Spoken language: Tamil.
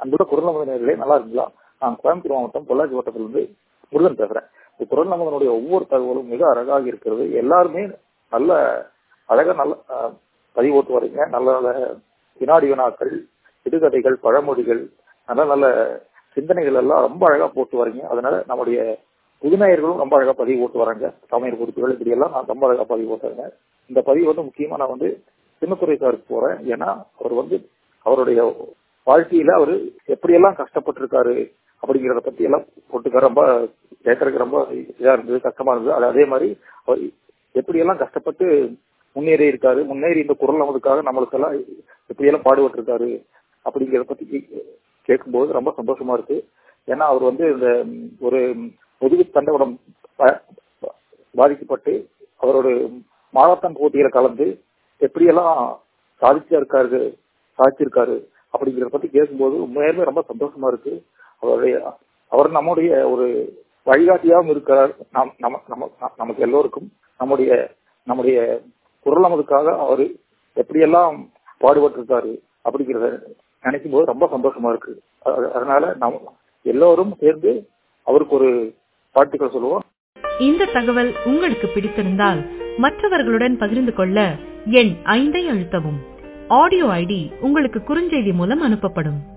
அன்புள்ள குரல் நமது நேர்களே நல்லா இருக்குங்களா நான் கோயம்புத்தூர் மாவட்டம் பொள்ளாச்சி வட்டத்திலிருந்து முருகன் பேசுறேன் இந்த குரல் நமதனுடைய ஒவ்வொரு தகவலும் மிக அழகாக இருக்கிறது எல்லாருமே நல்ல அழகா நல்ல அஹ், பதிவு ஓட்டு வரீங்க நல்ல நல்ல வினாடி வினாக்கள் சிறுகதைகள் பழமொழிகள் நல்ல நல்ல சிந்தனைகள் எல்லாம் ரொம்ப அழகா போட்டு வரீங்க அதனால நம்முடைய புதுநேயர்களும் ரொம்ப அழகா பதிவு போட்டு வராங்க சமையல் குறிப்புகள் இப்படி எல்லாம் நான் ரொம்ப அழகா பதிவு போட்டுறேங்க இந்த பதிவு வந்து முக்கியமா நான் வந்து சின்னத்துறை சாருக்கு போறேன் ஏன்னா அவர் வந்து அவருடைய வாழ்க்கையில அவரு எப்படியெல்லாம் கஷ்டப்பட்டிருக்காரு அப்படிங்கிறத பத்தி எல்லாம் போட்டுக்க ரொம்ப கேட்கறதுக்கு ரொம்ப இதா இருந்தது கஷ்டமா இருந்தது அது அதே மாதிரி அவர் எப்படியெல்லாம் கஷ்டப்பட்டு முன்னேறி இருக்காரு முன்னேறி இந்த குரல் நமதுக்காக நம்மளுக்கெல்லாம் எப்படியெல்லாம் பாடுபட்டு இருக்காரு அப்படிங்கிறத பத்தி கே- கேட்கும்போது ரொம்ப சந்தோஷமா இருக்கு ஏன்னா அவர் வந்து இந்த ம், ஒரு முதுகு தண்டவடம் ப- ப- பாதிக்கப்பட்டு அவரோட மாரத்தான் போட்டியில கலந்து எப்படியெல்லாம் சாதிச்சா இருக்காரு சாதிச்சிருக்காரு அப்படிங்கிறத பத்தி கேட்கும்போது உண்மையாலுமே ரொம்ப சந்தோஷமா இருக்கு அவருடைய அவர் நம்முடைய ஒரு வழிகாட்டியாகவும் இருக்கிறார் நாம் நம்ம நம்ம நமக்கு எல்லோருக்கும் நம்முடைய நம்முடைய குரல் நமதுக்காக அவர் எப்படியெல்லாம் பாடுபட்டிருக்காரு அப்படிங்கிறத நினைக்கும் போது ரொம்ப சந்தோஷமா இருக்கு அ- அதனால நாம் எல்லோரும் சேர்ந்து அவருக்கு ஒரு வாழ்த்துக்கள் சொல்லுவோம் இந்த தகவல் உங்களுக்கு பிடித்திருந்தால் மற்றவர்களுடன் பகிர்ந்து கொள்ள எண் ஐந்தை அழுத்தவும் ஆடியோ ஐடி உங்களுக்கு குறுஞ்செய்தி மூலம் அனுப்பப்படும்